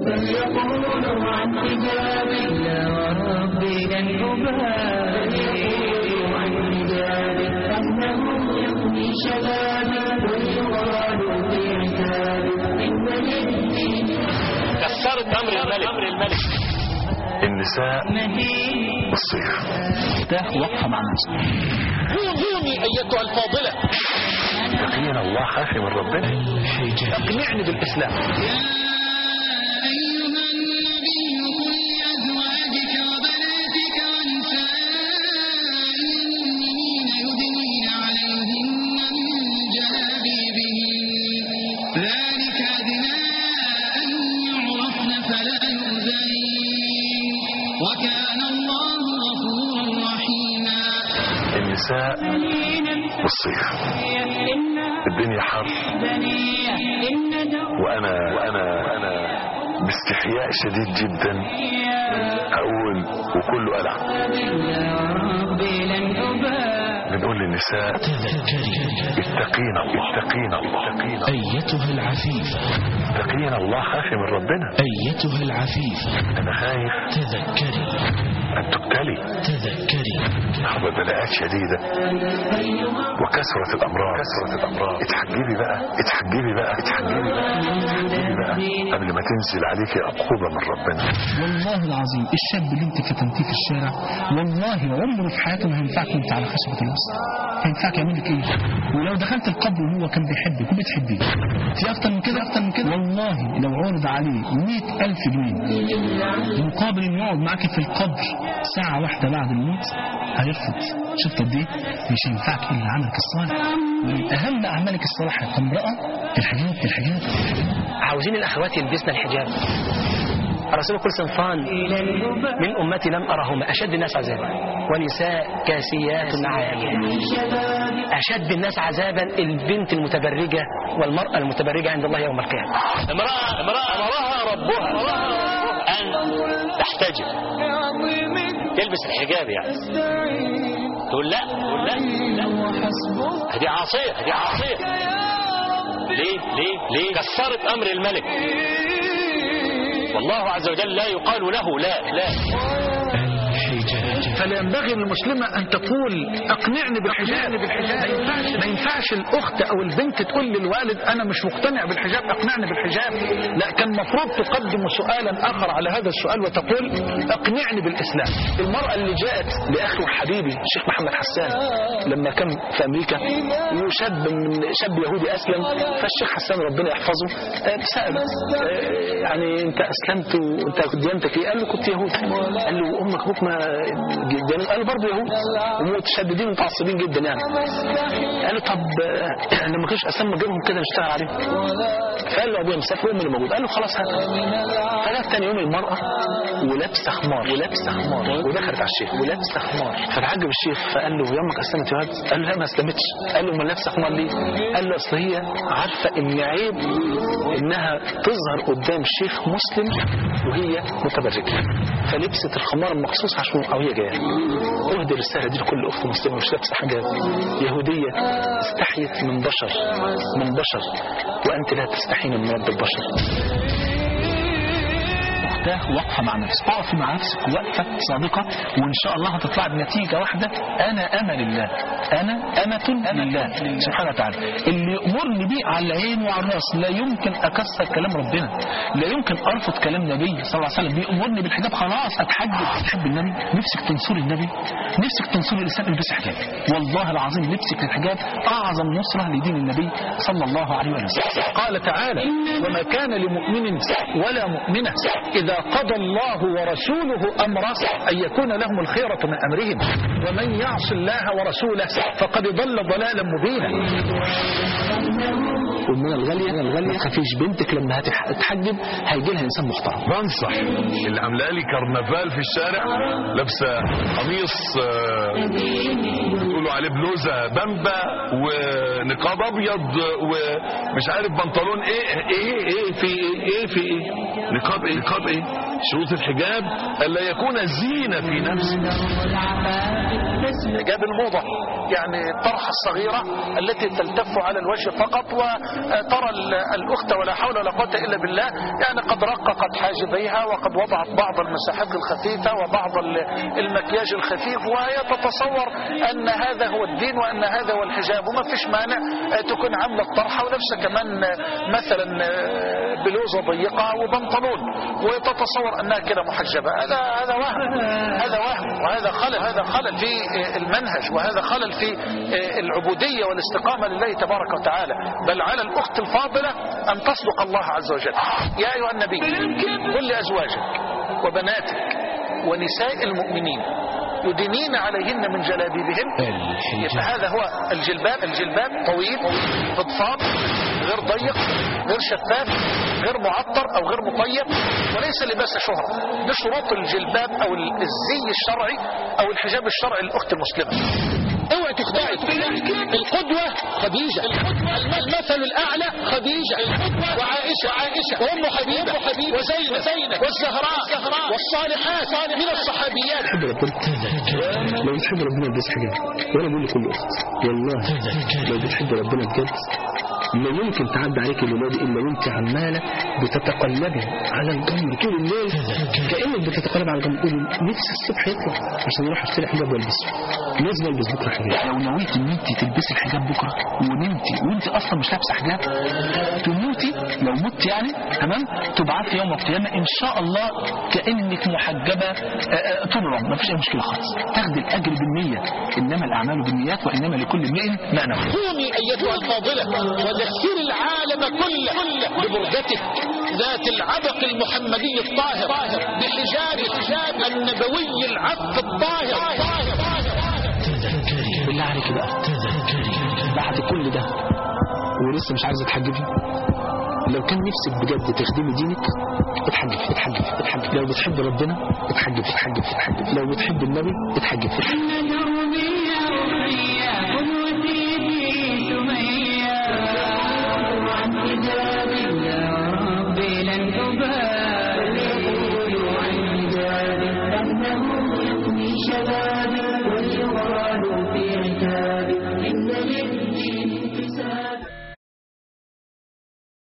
فليقولوا عن حجابي لا وربي لن أبالي عن حجابي أنه يفني شبابي ويغال في عتابي إن للدين كسرت امر الملك امر الملك النساء مهين والصيف مفتاح وقفة مع نفسك خذوني ايتها الفاضله يقينا الله خافي من ربنا اقنعني بالإسلام أيها النبي قل لأزواجك وبناتك ونساء المؤمنين يدنين عليهن من جلابيبهن ذلك أدنى أن يعرفن فلا يؤذين وكان الله غفورا رحيما النساء والصيف الدنيا حر وانا وانا وانا باستحياء شديد جدا اقول وكله قلع بنقول للنساء اتقينا الله اتقينا الله اتقينا أيتها العفيفة اتقينا الله خافي من ربنا أيتها العفيفة انا خايف تذكري ان تبتلي تذكري حرب بلاءات شديدة وكثرة الأمراض كثرة الأمراض اتحجبي بقى اتحجبي بقى اتحجبي بقى اتحجبي بقى قبل ما تنزل عليك عقوبة من ربنا والله العظيم الشاب اللي انت فتنتيه في الشارع والله عمره في حياته ما هينفعك وانت على خشبة الوسط هينفعك يعمل لك ايه ولو دخلت القبر وهو كان بيحبك وبتحبيه في اكتر من كده اكتر من كده والله لو عرض عليه مئة ألف جنيه مقابل انه يقعد معاك في القبر ساعة واحدة بعد الموت هيرفض شفت قد ايه مش هينفعك الا عملك الصالح ومن اهم اعمالك الصالحة كامرأة الحجاب الحجاب عاوزين الأخوات يلبسن الحجاب الرسول يقول صنفان من أمتي لم أرهما أشد الناس عذابا ونساء كاسيات عاريات أشد الناس عذابا البنت المتبرجة والمرأة المتبرجة عند الله يوم القيامة امرأة امرأة أمرها ربها أن تحتجب تلبس الحجاب يعني تقول لا تقول لا لا هذه عاصية هذه عاصية ليه ليه ليه كسرت أمر الملك والله عز وجل لا يقال له لا لا فلا ينبغي للمسلمة أن تقول أقنعني بالحجاب ما ينفعش, ما ينفعش الأخت أو البنت تقول للوالد أنا مش مقتنع بالحجاب أقنعني بالحجاب لا كان المفروض تقدم سؤالا آخر على هذا السؤال وتقول أقنعني بالإسلام المرأة اللي جاءت لأخي وحبيبي الشيخ محمد حسان لما كان في أمريكا وشاب من شاب يهودي أسلم فالشيخ حسان ربنا يحفظه آه، سأل آه، يعني أنت أسلمت وأنت ديانتك إيه؟ قال له كنت يهودي قال له أمك أبوك ما جدا قال برضه يهود ومتشددين ومتعصبين جدا يعني قال له طب آه، لما كانش اسلم جيبهم كده نشتغل عليهم فقال له ابويا مسافر وامي اللي موجود قال له خلاص هات فجت تاني يوم المراه ولابسه خمار ولابسه خمار ودخلت على الشيخ ولابسه خمار فتعجب الشيخ فقال له يا امك اسلمت يا واد قال له لا ما اسلمتش قال له ما لابسه خمار ليه قال له اصل هي عارفه ان عيب انها تظهر قدام شيخ مسلم وهي متبرجه فلبست الخمار مخصوص عشان او هي جايه اهدي الرساله دي لكل اخت مسلمه مش لابسه حجاب يهوديه استحيت من بشر من بشر وانت لا تستحين من رب البشر اختاه واقفه مع نفسك اقفي مع نفسك وقفه صادقه وان شاء الله هتطلع بنتيجه واحده انا انا لله انا امه لله سبحانه وتعالى اللي يامرني بيه على العين وعلى الراس لا يمكن اكسر كلام ربنا لا يمكن ارفض كلام النبي صلى الله عليه وسلم بيامرني بالحجاب خلاص اتحجب تحب النبي نفسك تنصري النبي نفسك تنصري الاسلام البسي حجاب والله العظيم لبسك الحجاب اعظم نصره لدين النبي صلى الله عليه وسلم قال تعالى وما كان لمؤمن ولا مؤمنه اذا قضى الله ورسوله امرا ان يكون لهم الخيره من امرهم ومن يعص الله ورسوله فقد ضل ضلالا مبينا والمنى الغالية الغالية ما تخافيش بنتك لما هتتحجب هيجي لها انسان محترم بنصح اللي عامله لي كرنفال في الشارع لابسه قميص آه، بيقولوا عليه بلوزه بامبا ونقاب ابيض ومش عارف بنطلون ايه ايه ايه في ايه ايه في ايه نقاب ايه نقاب ايه شروط الحجاب الا يكون زينه في نفسه حجاب الموضة يعني الطرحة الصغيرة التي تلتف على الوجه فقط آه، ترى ال- الأخت ولا حول ولا قوة إلا بالله يعني قد رققت حاجبيها وقد وضعت بعض المساحات الخفيفة وبعض ال- المكياج الخفيف وهي تتصور أن هذا هو الدين وأن هذا هو الحجاب وما فيش مانع آه، تكون عاملة طرحة ولابسة كمان آه، مثلا آه، بلوزة ضيقة وبنطلون وتتصور أنها كده محجبة هذا هذا وهم هذا وهم وهذا خلل هذا خلل في آه، المنهج وهذا خلل في آه، العبودية والاستقامة لله تبارك وتعالى بل على الأخت الفاضلة أن تصدق الله عز وجل يا أيها النبي قل لأزواجك وبناتك ونساء المؤمنين يدنين عليهن من جلابيبهن يبقى هذا هو الجلباب الجلباب طويل فضفاض غير ضيق غير شفاف غير معطر او غير مطيب وليس لباس شهرة ده شروط الجلباب او الزي الشرعي او الحجاب الشرعي للاخت المسلمة اوعي تخدعي القدوة خديجة المثل الاعلى خديجة وعائشة وعائشة وام حبيبة وزينب وزينب والزهراء والصالحات من الصحابيات بتحب ربنا لو بتحب ربنا البس حجاب وانا بقول لكل اخت والله لو بتحب ربنا بجد ما يمكن تعدي عليك الليله دي الا وانت عماله بتتقلبي على الجمر طول الليل كانك بتتقلب على الجمر تقولي نفسي الصبح يطلع عشان اروح اشتري حجاب والبسه لازم البس بكره حجاب لو نويت ان انت تلبسي الحجاب بكره ونمتي وانت اصلا مش لابسه حجاب تموتي لو مت يعني تمام تبعثي يوم القيامه ان شاء الله كانك محجبه آه، آه، طول العمر مفيش اي مشكله خالص تاخدي الاجر بالنيه انما الاعمال بالنيات وانما لكل امرئ ما نوى قومي أيتها الفاضلة ودثري العالم كله ببرجتك ذات العبق المحمدي الطاهر بحجاب الحجاب النبوي العف الطاهر بالله عليك بقى بعد كل ده ولسه مش عايزه تحجبي لو كان نفسك بجد تخدمي دينك اتحجب اتحجب اتحجب لو بتحب ربنا اتحجب اتحجب اتحجب لو بتحب النبي اتحجب عن حجاب يا ربي لن أبالي